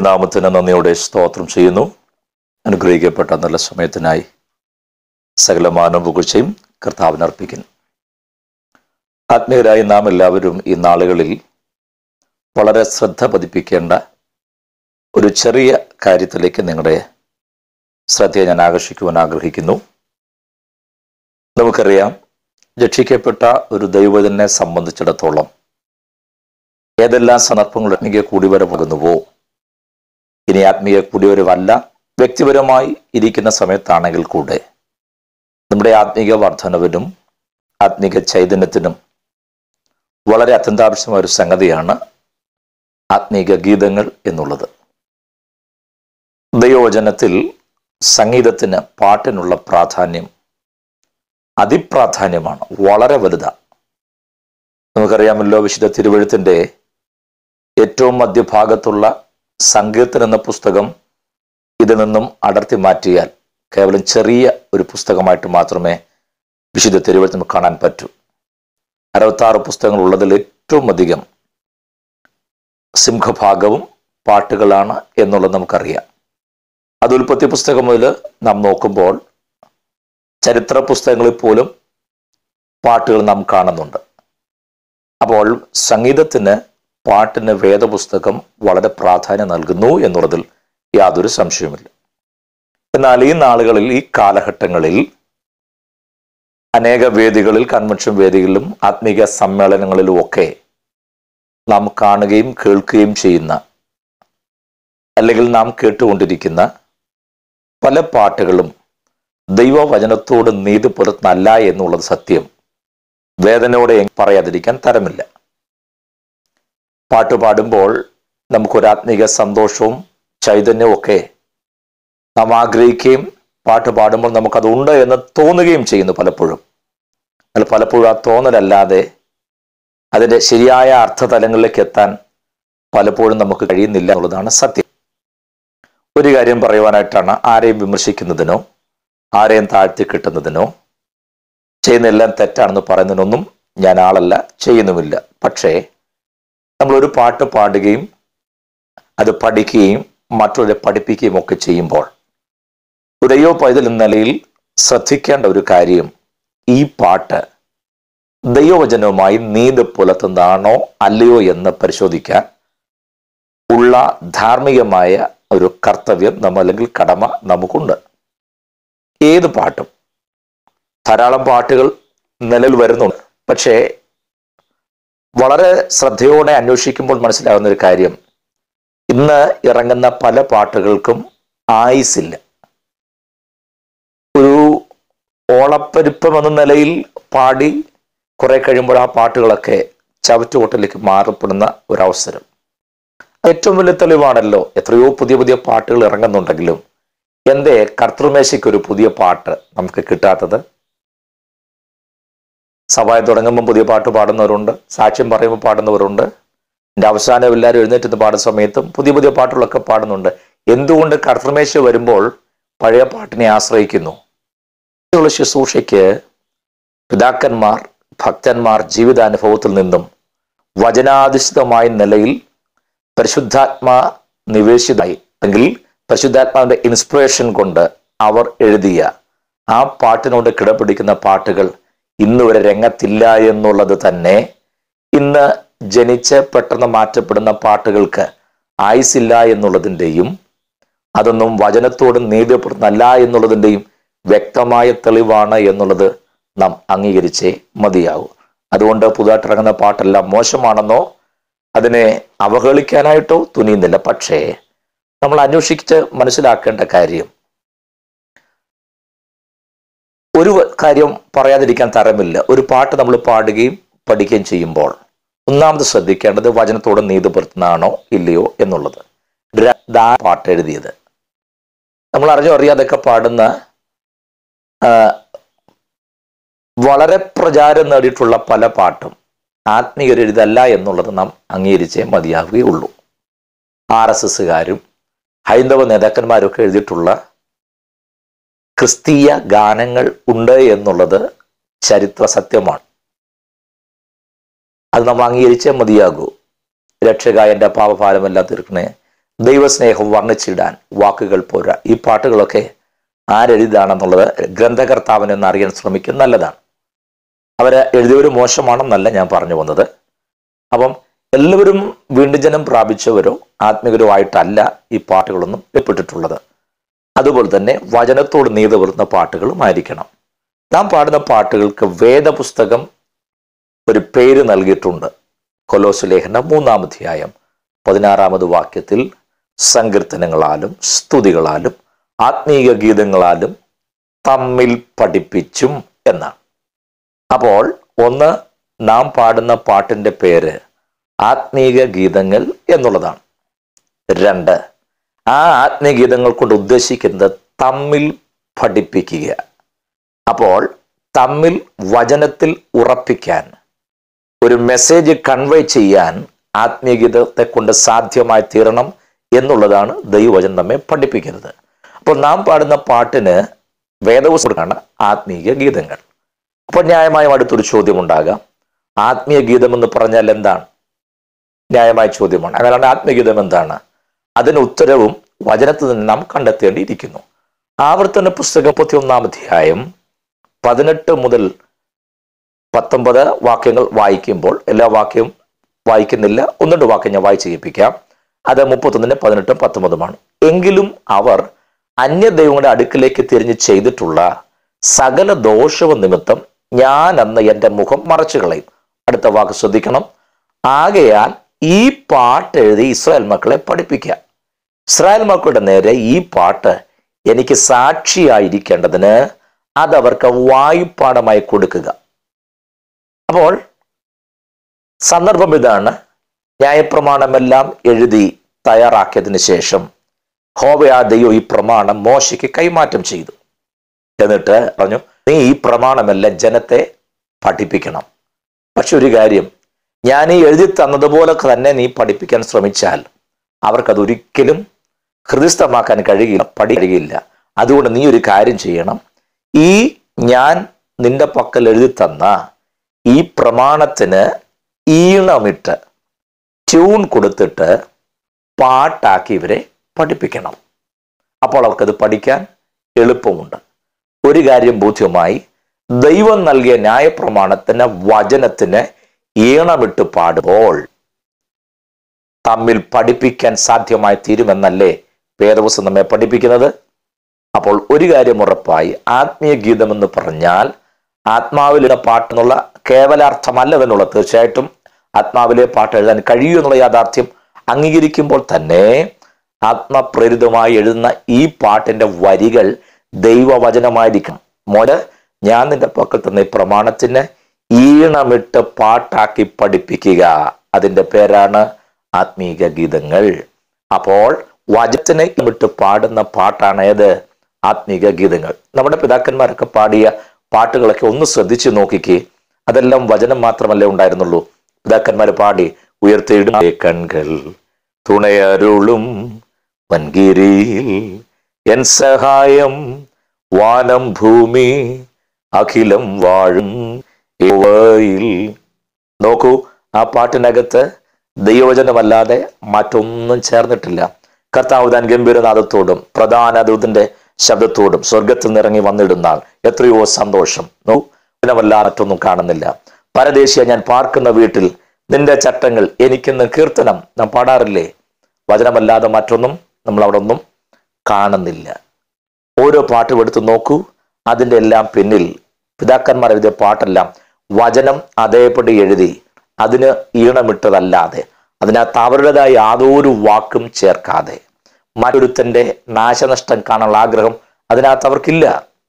ദൈവനാമത്തിന് നന്ദിയോടെ സ്തോത്രം ചെയ്യുന്നു അനുഗ്രഹിക്കപ്പെട്ട നല്ല സമയത്തിനായി സകലമാനം പുകഴ്ചയും കർത്താവിന് അർപ്പിക്കുന്നു ആത്മീയരായി നാം എല്ലാവരും ഈ നാളുകളിൽ വളരെ ശ്രദ്ധ പതിപ്പിക്കേണ്ട ഒരു ചെറിയ കാര്യത്തിലേക്ക് നിങ്ങളുടെ ശ്രദ്ധയെ ഞാൻ ആകർഷിക്കുവാൻ ആഗ്രഹിക്കുന്നു നമുക്കറിയാം രക്ഷിക്കപ്പെട്ട ഒരു ദൈവത്തിനെ സംബന്ധിച്ചിടത്തോളം ഏതെല്ലാം സന്ദർഭങ്ങൾ ആത്മീയ കൂടിവരവ് പോകുന്നുവോ ഇനി ആത്മീയ കൂടിവരവല്ല വ്യക്തിപരമായി ഇരിക്കുന്ന സമയത്താണെങ്കിൽ കൂടെ നമ്മുടെ ആത്മീക വർധനവിനും ആത്മീക ചൈതന്യത്തിനും വളരെ അത്യന്താപേക്ഷിതമായ ഒരു സംഗതിയാണ് ആത്മീക ഗീതങ്ങൾ എന്നുള്ളത് ദൈവവചനത്തിൽ സംഗീതത്തിന് പാട്ടിനുള്ള പ്രാധാന്യം അതിപ്രാധാന്യമാണ് വളരെ വലുതാണ് നമുക്കറിയാമല്ലോ വിശുദ്ധ തിരുവഴുത്തിന്റെ ഏറ്റവും മധ്യഭാഗത്തുള്ള സങ്കീർത്തൻ എന്ന പുസ്തകം ഇതിൽ നിന്നും അടർത്തി മാറ്റിയാൽ കേവലം ചെറിയ ഒരു പുസ്തകമായിട്ട് മാത്രമേ വിശുദ്ധ തിരുവഴുത്ത് നമുക്ക് കാണാൻ പറ്റൂ അറുപത്താറ് പുസ്തകങ്ങൾ ഉള്ളതിൽ ഏറ്റവും അധികം സിംഹഭാഗവും പാട്ടുകളാണ് എന്നുള്ളത് നമുക്കറിയാം അത് ഉൽപ്പത്തി പുസ്തകം മുതൽ നാം നോക്കുമ്പോൾ ചരിത്ര പുസ്തകങ്ങളിൽ പോലും പാട്ടുകൾ നാം കാണുന്നുണ്ട് അപ്പോൾ സംഗീതത്തിന് പാട്ടിന് വേദപുസ്തകം വളരെ പ്രാധാന്യം നൽകുന്നു എന്നുള്ളതിൽ യാതൊരു സംശയവുമില്ല എന്നാൽ ഈ നാളുകളിൽ ഈ കാലഘട്ടങ്ങളിൽ അനേക വേദികളിൽ കൺവെൻഷൻ വേദികളിലും ആത്മീക സമ്മേളനങ്ങളിലും ഒക്കെ നാം കാണുകയും കേൾക്കുകയും ചെയ്യുന്ന അല്ലെങ്കിൽ നാം കേട്ടുകൊണ്ടിരിക്കുന്ന പല പാട്ടുകളും ദൈവവചനത്തോട് നീതി പുലർത്തുന്നല്ല എന്നുള്ളത് സത്യം വേദനയോടെ പറയാതിരിക്കാൻ തരമില്ല പാട്ട് പാടുമ്പോൾ നമുക്കൊരു ആത്മീക സന്തോഷവും ചൈതന്യവും ഒക്കെ നാം ആഗ്രഹിക്കുകയും പാട്ട് പാടുമ്പോൾ നമുക്കതുണ്ട് എന്ന് തോന്നുകയും ചെയ്യുന്നു പലപ്പോഴും എന്നാൽ പലപ്പോഴും ആ തോന്നലല്ലാതെ അതിൻ്റെ ശരിയായ അർത്ഥതലങ്ങളിലേക്ക് എത്താൻ പലപ്പോഴും നമുക്ക് കഴിയുന്നില്ല എന്നുള്ളതാണ് സത്യം ഒരു കാര്യം പറയുവാനായിട്ടാണ് ആരെയും വിമർശിക്കുന്നതിനോ ആരെയും താഴ്ത്തി കിട്ടുന്നതിനോ ചെയ്യുന്നതെല്ലാം തെറ്റാണെന്ന് പറയുന്നതിനൊന്നും ഞാൻ ആളല്ല ചെയ്യുന്നുമില്ല പക്ഷേ നമ്മളൊരു പാട്ട് പാടുകയും അത് പഠിക്കുകയും മറ്റുള്ളവരെ പഠിപ്പിക്കുകയും ഒക്കെ ചെയ്യുമ്പോൾ ഒരു ദൈവ പൈതൽ എന്ന നിലയിൽ ശ്രദ്ധിക്കേണ്ട ഒരു കാര്യം ഈ പാട്ട് ദൈവവചനവുമായി നീതി പുലർത്തുന്നതാണോ അല്ലയോ എന്ന് പരിശോധിക്കാൻ ഉള്ള ധാർമ്മികമായ ഒരു കർത്തവ്യം നമ്മ അല്ലെങ്കിൽ കടമ നമുക്കുണ്ട് ഏത് പാട്ടും ധാരാളം പാട്ടുകൾ നിലവിൽ വരുന്നുണ്ട് പക്ഷേ വളരെ ശ്രദ്ധയോടെ അന്വേഷിക്കുമ്പോൾ മനസ്സിലാകുന്ന ഒരു കാര്യം ഇന്ന് ഇറങ്ങുന്ന പല പാട്ടുകൾക്കും ആയുസില്ല ഒരു ഓളപ്പെരുപ്പം എന്ന നിലയിൽ പാടി കുറെ കഴിയുമ്പോൾ ആ പാട്ടുകളൊക്കെ ചവറ്റുകൊട്ടിലേക്ക് മാറപ്പെടുന്ന ഒരവസരം ഏറ്റവും വലിയ തെളിവാണല്ലോ എത്രയോ പുതിയ പുതിയ പാട്ടുകൾ ഇറങ്ങുന്നുണ്ടെങ്കിലും എന്തേ കർത്തൃമേശയ്ക്ക് ഒരു പുതിയ പാട്ട് നമുക്ക് കിട്ടാത്തത് സഭയെ തുടങ്ങുമ്പോൾ പുതിയ പാട്ട് പാടുന്നവരുണ്ട് സാക്ഷ്യം പറയുമ്പോൾ പാടുന്നവരുണ്ട് എൻ്റെ അവസാനം എല്ലാവരും എഴുന്നേറ്റ് പാടുന്ന സമയത്തും പുതിയ പുതിയ പാട്ടുകളൊക്കെ പാടുന്നുണ്ട് എന്തുകൊണ്ട് കർത്തൃമേശ വരുമ്പോൾ പഴയ പാട്ടിനെ ആശ്രയിക്കുന്നു ശുശ്രൂഷയ്ക്ക് പിതാക്കന്മാർ ഭക്തന്മാർ ജീവിതാനുഭവത്തിൽ നിന്നും വചനാധിഷ്ഠിതമായ നിലയിൽ പരിശുദ്ധാത്മാ നിവേശിതായി അല്ലെങ്കിൽ പരിശുദ്ധാത്മാവിന്റെ ഇൻസ്പിറേഷൻ കൊണ്ട് അവർ എഴുതിയ ആ പാട്ടിനോട് കിടപിടിക്കുന്ന പാട്ടുകൾ ഇന്ന് വരെ രംഗത്തില്ല എന്നുള്ളത് തന്നെ ഇന്ന് ജനിച്ച് പെട്ടെന്ന് മാറ്റപ്പെടുന്ന പാട്ടുകൾക്ക് ആയുസില്ല എന്നുള്ളതിൻ്റെയും അതൊന്നും വചനത്തോട് നീതിപ്പെടുന്നല്ല എന്നുള്ളതിൻ്റെയും വ്യക്തമായ തെളിവാണ് എന്നുള്ളത് നാം അംഗീകരിച്ചേ മതിയാവൂ അതുകൊണ്ട് പുതുതായിട്ട് ഇറങ്ങുന്ന പാട്ടെല്ലാം മോശമാണെന്നോ അതിനെ അവഹേളിക്കാനായിട്ടോ തുനിയുന്നില്ല പക്ഷേ നമ്മൾ അന്വേഷിച്ച് മനസ്സിലാക്കേണ്ട കാര്യം ഒരു കാര്യം പറയാതിരിക്കാൻ തരമില്ല ഒരു പാട്ട് നമ്മൾ പാടുകയും പഠിക്കുകയും ചെയ്യുമ്പോൾ ഒന്നാമത് ശ്രദ്ധിക്കേണ്ടത് വചനത്തോട് നീതി പുലർത്തുന്നതാണോ ഇല്ലയോ എന്നുള്ളത് ദാ പാട്ട് എഴുതിയത് നമ്മൾ അറിഞ്ഞോ അറിയാതൊക്കെ പാടുന്ന വളരെ പ്രചാരം നേടിയിട്ടുള്ള പല പാട്ടും ആത്മീയരെഴുതല്ല എന്നുള്ളത് നാം അംഗീകരിച്ചേ മതിയാവുകയുള്ളൂ ആർ എസ് എസ്സുകാരും ഹൈന്ദവ നേതാക്കന്മാരൊക്കെ എഴുതിയിട്ടുള്ള ക്രിസ്തീയ ഗാനങ്ങൾ ഉണ്ട് എന്നുള്ളത് ചരിത്ര സത്യമാണ് അത് നമ്മൾ അംഗീകരിച്ചേ മതിയാകൂ രക്ഷക എൻ്റെ പാപഭാരമെല്ലാം തീർക്കണേ ദൈവസ്നേഹം വർണ്ണിച്ചിടാൻ വാക്കുകൾ പോരാ ഈ പാട്ടുകളൊക്കെ ആരെഴുതാണെന്നുള്ളത് ഗ്രന്ഥകർത്താവിനെന്ന് അറിയാൻ ശ്രമിക്കുന്നത് നല്ലതാണ് അവര് എഴുതിയവർ മോശമാണെന്നല്ല ഞാൻ പറഞ്ഞു വന്നത് അപ്പം എല്ലാവരും വീണ്ടും ജനം പ്രാപിച്ചവരോ ആത്മികരോ ആയിട്ടല്ല ഈ പാട്ടുകളൊന്നും എപ്പെട്ടിട്ടുള്ളത് അതുപോലെ തന്നെ വചനത്തോട് നീതി വരുന്ന പാട്ടുകളും ആയിരിക്കണം നാം പാടുന്ന പാട്ടുകൾക്ക് വേദപുസ്തകം ഒരു പേര് നൽകിയിട്ടുണ്ട് കൊലോസ് ലേഖനം മൂന്നാം അധ്യായം പതിനാറാമത് വാക്യത്തിൽ സങ്കീർത്തനങ്ങളാലും സ്തുതികളാലും ആത്മീയ ഗീതങ്ങളാലും തമ്മിൽ പഠിപ്പിച്ചും എന്നാണ് അപ്പോൾ ഒന്ന് നാം പാടുന്ന പാട്ടിന്റെ പേര് ആത്മീയ ഗീതങ്ങൾ എന്നുള്ളതാണ് രണ്ട് ആ ആത്മീയ ഗീതങ്ങൾ കൊണ്ട് ഉദ്ദേശിക്കുന്നത് തമ്മിൽ പഠിപ്പിക്കുക അപ്പോൾ തമ്മിൽ വചനത്തിൽ ഉറപ്പിക്കാൻ ഒരു മെസ്സേജ് കൺവേ ചെയ്യാൻ ആത്മീയഗീതത്തെ കൊണ്ട് സാധ്യമായി തീരണം എന്നുള്ളതാണ് ദൈവവചനം നമ്മെ പഠിപ്പിക്കുന്നത് അപ്പോൾ നാം പാടുന്ന പാട്ടിന് വേദപുസ്തകമാണ് ആത്മീയ ഗീതങ്ങൾ അപ്പോൾ ന്യായമായും അടുത്തൊരു ചോദ്യം ഉണ്ടാകാം ആത്മീയ ഗീതം എന്ന് പറഞ്ഞാൽ എന്താണ് ന്യായമായ ചോദ്യമാണ് അങ്ങനെയാണ് ആത്മീയഗീതം എന്താണ് അതിന് ഉത്തരവും വചനത്തിൽ നിന്ന് നാം കണ്ടെത്തേണ്ടിയിരിക്കുന്നു ആവർത്തന പുസ്തകം മുപ്പത്തി ഒന്നാം അധ്യായം പതിനെട്ട് മുതൽ പത്തൊമ്പത് വാക്യങ്ങൾ വായിക്കുമ്പോൾ എല്ലാ വാക്യവും വായിക്കുന്നില്ല ഒന്ന് രണ്ട് വാക്യം ഞാൻ വായിച്ച് കേൾപ്പിക്കാം അത് മുപ്പത്തൊന്നിന് പതിനെട്ടും പത്തൊമ്പതുമാണ് എങ്കിലും അവർ അന്യദൈവങ്ങളുടെ അടുക്കിലേക്ക് തിരിഞ്ഞ് ചെയ്തിട്ടുള്ള സകല ദോഷവും നിമിത്തം ഞാൻ അന്ന് എൻ്റെ മുഖം മറച്ചു കളയും അടുത്ത വാക്ക് ശ്രദ്ധിക്കണം ആകയാൽ ഈ പാട്ട് എഴുതി ഇസ്രായേൽ മക്കളെ പഠിപ്പിക്കുക ഇസ്രായേൽ മക്കളുടെ നേരെ ഈ പാട്ട് എനിക്ക് സാക്ഷിയായിരിക്കേണ്ടതിന് അതവർക്ക് വായുപ്പാടമായി കൊടുക്കുക അപ്പോൾ സന്ദർഭം ഇതാണ് ന്യായപ്രമാണമെല്ലാം എഴുതി തയ്യാറാക്കിയതിന് ശേഷം ഹോവയാ ദൈവം ഈ പ്രമാണം മോശയ്ക്ക് കൈമാറ്റം ചെയ്തു എന്നിട്ട് പറഞ്ഞു നീ ഈ പ്രമാണമെല്ലാം ജനത്തെ പഠിപ്പിക്കണം പക്ഷെ ഒരു കാര്യം ഞാൻ ഈ എഴുതി തന്നതുപോലെ തന്നെ നീ പഠിപ്പിക്കാൻ ശ്രമിച്ചാൽ അവർക്കതൊരിക്കലും ഹൃദയസ്ഥമാക്കാൻ കഴിയില്ല പഠി കഴിയില്ല അതുകൊണ്ട് നീ ഒരു കാര്യം ചെയ്യണം ഈ ഞാൻ നിന്റെ പക്കൽ എഴുതി തന്ന ഈ പ്രമാണത്തിന് ഈണമിട്ട് ട്യൂൺ കൊടുത്തിട്ട് പാട്ടാക്കി ഇവരെ പഠിപ്പിക്കണം അപ്പോൾ അവർക്കത് പഠിക്കാൻ എളുപ്പമുണ്ട് ഒരു കാര്യം ബോധ്യമായി ദൈവം നൽകിയ ന്യായപ്രമാണത്തിന് വചനത്തിന് ഈണമിട്ട് പാടുമ്പോൾ തമ്മിൽ പഠിപ്പിക്കാൻ സാധ്യമായി തീരുമെന്നല്ലേ വേദവസം നമ്മെ പഠിപ്പിക്കുന്നത് അപ്പോൾ ഒരു കാര്യം ഉറപ്പായി ആത്മീയ ഗീതം എന്ന് പറഞ്ഞാൽ ആത്മാവിലെ പാട്ടെന്നുള്ള കേവലാർത്ഥമല്ല അതിനുള്ള തീർച്ചയായിട്ടും ആത്മാവിലെ പാട്ട് എഴുതാൻ കഴിയൂ എന്നുള്ള യാഥാർത്ഥ്യം അംഗീകരിക്കുമ്പോൾ തന്നെ ആത്മപ്രേരിതമായി എഴുതുന്ന ഈ പാട്ടിന്റെ വരികൾ ദൈവവചനമായിരിക്കണം മോന് ഞാൻ നിന്റെ പക്കൽ തന്ന ഈ പ്രമാണത്തിന് ഈണമിട്ട് പാട്ടാക്കി പഠിപ്പിക്കുക അതിന്റെ പേരാണ് ആത്മീക ഗീതങ്ങൾ അപ്പോൾ വചനത്തിന് വിട്ട് പാടുന്ന പാട്ടാണ് ഏത് ആത്മീക ഗീതങ്ങൾ നമ്മുടെ പിതാക്കന്മാരൊക്കെ പാടിയ പാട്ടുകളൊക്കെ ഒന്ന് ശ്രദ്ധിച്ചു നോക്കിക്കേ അതെല്ലാം വചനം മാത്രമല്ലേ ഉണ്ടായിരുന്നുള്ളൂ പിതാക്കന്മാർ പാടി ഉയർത്തിയിടും കൺകൾ തുണയരുളും വൻകിരിയിൽ എൻ സഹായം വാനം ഭൂമി അഖിലം വാഴും യഹോവയിൽ നോക്കൂ ആ പാട്ടിനകത്ത് ദൈവവചനമല്ലാതെ മറ്റൊന്നും ചേർന്നിട്ടില്ല കർത്താവ് താൻ ഗംഭീരനാഥത്തോടും പ്രധാന ദൂതന്റെ ശബ്ദത്തോടും സ്വർഗത്തിൽ നിറങ്ങി വന്നിടുന്നാൽ എത്രയോ സന്തോഷം നോ വചനമല്ലാതെ മറ്റൊന്നും കാണുന്നില്ല പരദേശിയ ഞാൻ പാർക്കുന്ന വീട്ടിൽ നിന്റെ ചട്ടങ്ങൾ എനിക്കെന്ന് കീർത്തനം നാം പാടാറില്ലേ വചനമല്ലാതെ മറ്റൊന്നും നമ്മൾ അവിടെ ഒന്നും കാണുന്നില്ല ഓരോ പാട്ടും എടുത്ത് നോക്കൂ അതിൻ്റെ എല്ലാം പിന്നിൽ പിതാക്കന്മാർ എഴുതിയ പാട്ടെല്ലാം വചനം അതേപടി എഴുതി അതിന് ഈണമിട്ടതല്ലാതെ അതിനകത്ത് അവരുടേതായ യാതൊരു വാക്കും ചേർക്കാതെ മറ്റൊരുത്തന്റെ നാശനഷ്ടം കാണാനുള്ള ആഗ്രഹം അതിനകത്ത് അവർക്കില്ല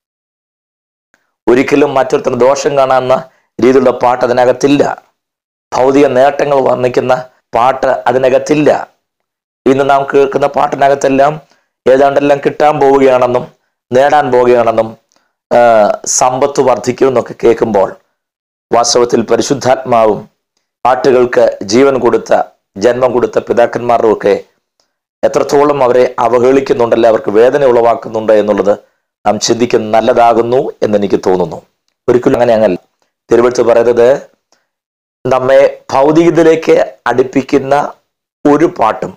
ഒരിക്കലും മറ്റൊരുത്തന് ദോഷം കാണാവുന്ന രീതിയിലുള്ള പാട്ട് അതിനകത്തില്ല ഭൗതിക നേട്ടങ്ങൾ വർണ്ണിക്കുന്ന പാട്ട് അതിനകത്തില്ല ഇന്ന് നാം കേൾക്കുന്ന പാട്ടിനകത്തെല്ലാം ഏതാണ്ടെല്ലാം കിട്ടാൻ പോവുകയാണെന്നും നേടാൻ പോവുകയാണെന്നും ആ, സമ്പത്ത് വർദ്ധിക്കുമെന്നൊക്കെ കേൾക്കുമ്പോൾ വാസ്തവത്തിൽ പരിശുദ്ധാത്മാവും പാട്ടുകൾക്ക് ജീവൻ കൊടുത്ത ജന്മം കൊടുത്ത പിതാക്കന്മാരുടെ ഒക്കെ എത്രത്തോളം അവരെ അവഹേളിക്കുന്നുണ്ടല്ലേ അവർക്ക് വേദന ഉളവാക്കുന്നുണ്ട് എന്നുള്ളത് നാം ചിന്തിക്കുന്നത് നല്ലതാകുന്നു എന്ന് എനിക്ക് തോന്നുന്നു ഒരിക്കലും അങ്ങനെ അങ്ങല്ല തിരുവഴുത്ത് പറയുന്നത് നമ്മെ ഭൗതികതയിലേക്ക് അടുപ്പിക്കുന്ന ഒരു പാട്ടും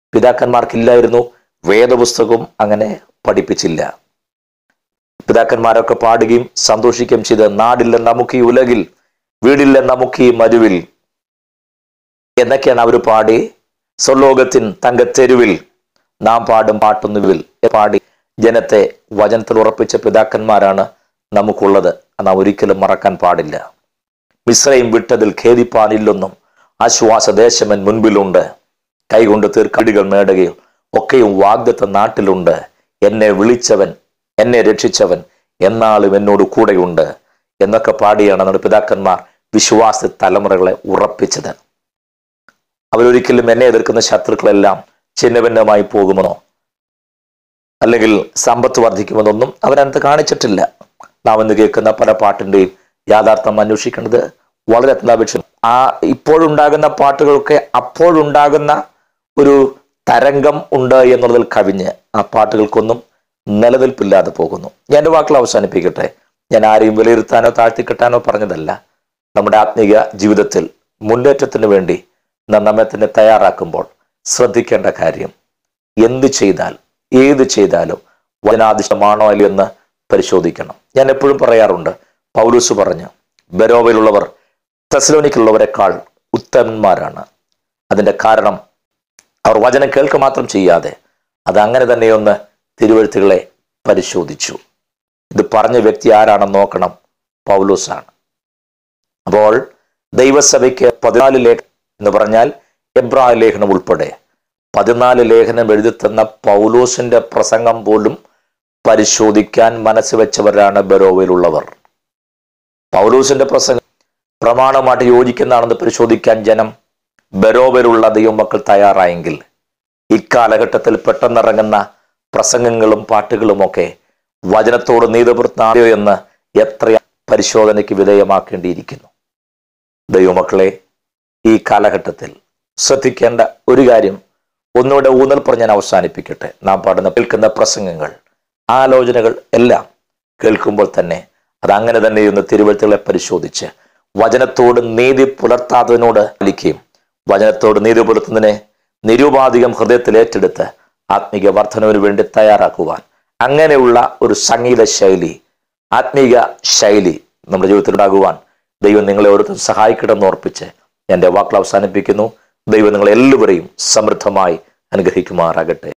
പിതാക്കന്മാർക്കില്ലായിരുന്നു വേദപുസ്തകവും അങ്ങനെ പഠിപ്പിച്ചില്ല പിതാക്കന്മാരൊക്കെ പാടുകയും സന്തോഷിക്കുകയും ചെയ്ത് നാടില്ല നമുക്ക് ഈ ഉലകിൽ വീടില്ല നമുക്ക് ഈ മരുവിൽ എന്നൊക്കെയാണ് അവർ പാടി സ്വർലോകത്തിൻ തങ്കത്തെരുവിൽ നാം പാടും പാട്ടുന്നുവിൽ പാടി ജനത്തെ വചനത്തിൽ ഉറപ്പിച്ച പിതാക്കന്മാരാണ് നമുക്കുള്ളത് നാം ഒരിക്കലും മറക്കാൻ പാടില്ല മിശ്രയും വിട്ടതിൽ ഖേദിപ്പാനില്ലെന്നും ആശ്വാസദേശമൻ മുൻപിലുണ്ട് കൈകൊണ്ട് തീർക്കടികൾ നേടുകയും ഒക്കെയും വാഗ്ദത്ത നാട്ടിലുണ്ട് എന്നെ വിളിച്ചവൻ എന്നെ രക്ഷിച്ചവൻ എന്നാളും എന്നോട് കൂടെയുണ്ട് എന്നൊക്കെ പാടിയാണ് നമ്മുടെ പിതാക്കന്മാർ വിശ്വാസ തലമുറകളെ ഉറപ്പിച്ചത് അവരൊരിക്കലും എന്നെ എതിർക്കുന്ന ശത്രുക്കളെല്ലാം ചിഹ്നഭിന്നമായി പോകുമെന്നോ അല്ലെങ്കിൽ സമ്പത്ത് വർദ്ധിക്കുമെന്നൊന്നും അവരനത്ത് കാണിച്ചിട്ടില്ല നാം ഇന്ന് കേൾക്കുന്ന പല പാട്ടിന്റെയും യാഥാർത്ഥ്യം അന്വേഷിക്കേണ്ടത് വളരെ അത്യാവശ്യം ആ ഇപ്പോഴുണ്ടാകുന്ന പാട്ടുകളൊക്കെ അപ്പോഴുണ്ടാകുന്ന ഒരു തരംഗം ഉണ്ട് എന്നുള്ളതിൽ കവിഞ്ഞ് ആ പാട്ടുകൾക്കൊന്നും നിലനിൽപ്പില്ലാതെ പോകുന്നു ഞാൻ എൻ്റെ വാക്കുകൾ അവസാനിപ്പിക്കട്ടെ ഞാൻ ആരെയും വിലയിരുത്താനോ താഴ്ത്തിക്കെട്ടാനോ പറഞ്ഞതല്ല നമ്മുടെ ആത്മീയ ജീവിതത്തിൽ മുന്നേറ്റത്തിന് വേണ്ടി നാം നമ്മെ തന്നെ തയ്യാറാക്കുമ്പോൾ ശ്രദ്ധിക്കേണ്ട കാര്യം എന്ത് ചെയ്താൽ ഏത് ചെയ്താലും വചനാധിഷ്ഠമാണോ അല്ലയോ എന്ന് പരിശോധിക്കണം ഞാൻ എപ്പോഴും പറയാറുണ്ട് പൗലൂസ് പറഞ്ഞു ബെരോവയിലുള്ളവർ തെസലോനിക്കുള്ളവരെക്കാൾ ഉത്തമന്മാരാണ് അതിന്റെ കാരണം അവർ വചനം കേൾക്കുക മാത്രം ചെയ്യാതെ അത് അങ്ങനെ തന്നെയൊന്ന് തിരുവഴുത്തുകളെ പരിശോധിച്ചു ഇത് പറഞ്ഞ വ്യക്തി ആരാണെന്ന് നോക്കണം പൗലൂസാണ് അപ്പോൾ ദൈവസഭയ്ക്ക് പതിനാല് ലേഖനം എന്ന് പറഞ്ഞാൽ എബ്രായ ലേഖനം ഉൾപ്പെടെ പതിനാല് ലേഖനം എഴുതി തന്ന പൗലോസിന്റെ പ്രസംഗം പോലും പരിശോധിക്കാൻ മനസ്സ് വെച്ചവരാണ് ബെരോവയിലുള്ളവർ പൗലൂസിന്റെ പ്രസംഗം പ്രമാണമായിട്ട് യോജിക്കുന്നതാണെന്ന് പരിശോധിക്കാൻ ജനം ബെരോവയിലുള്ള ദൈവമക്കൾ തയ്യാറായെങ്കിൽ ഇക്കാലഘട്ടത്തിൽ പെട്ടെന്നിറങ്ങുന്ന പ്രസംഗങ്ങളും പാട്ടുകളുമൊക്കെ വചനത്തോട് നീതപുറത്തായോ എന്ന് എത്ര പരിശോധനയ്ക്ക് വിധേയമാക്കേണ്ടിയിരിക്കുന്നു ദൈവമക്കളെ ഈ കാലഘട്ടത്തിൽ ശ്രദ്ധിക്കേണ്ട ഒരു കാര്യം ഒന്നുകൂടെ ഊന്നൽ പറഞ്ഞ് ഞാൻ അവസാനിപ്പിക്കട്ടെ നാം പാടുന്ന കേൾക്കുന്ന പ്രസംഗങ്ങൾ ആലോചനകൾ എല്ലാം കേൾക്കുമ്പോൾ തന്നെ അത് അങ്ങനെ തന്നെ ഒന്ന് തിരുവഴുത്തുകളെ പരിശോധിച്ച് വചനത്തോട് നീതി പുലർത്താത്തതിനോട് പാലിക്കുകയും വചനത്തോട് നീതി പുലർത്തുന്നതിനെ നിരുപാധികം ഹൃദയത്തിൽ ഏറ്റെടുത്ത് ആത്മീക വർധനവിന് വേണ്ടി തയ്യാറാക്കുവാൻ അങ്ങനെയുള്ള ഒരു സംഗീത ശൈലി ആത്മീക ശൈലി നമ്മുടെ ജീവിതത്തിൽ ഉണ്ടാകുവാൻ ദൈവം നിങ്ങളെ ഓരോരുത്തരും സഹായിക്കണമെന്ന് ഓർപ്പിച്ച് എൻ്റെ വാക്കുകൾ അവസാനിപ്പിക്കുന്നു ദൈവം നിങ്ങളെ എല്ലാവരെയും സമൃദ്ധമായി അനുഗ്രഹിക്കുമാറാകട്ടെ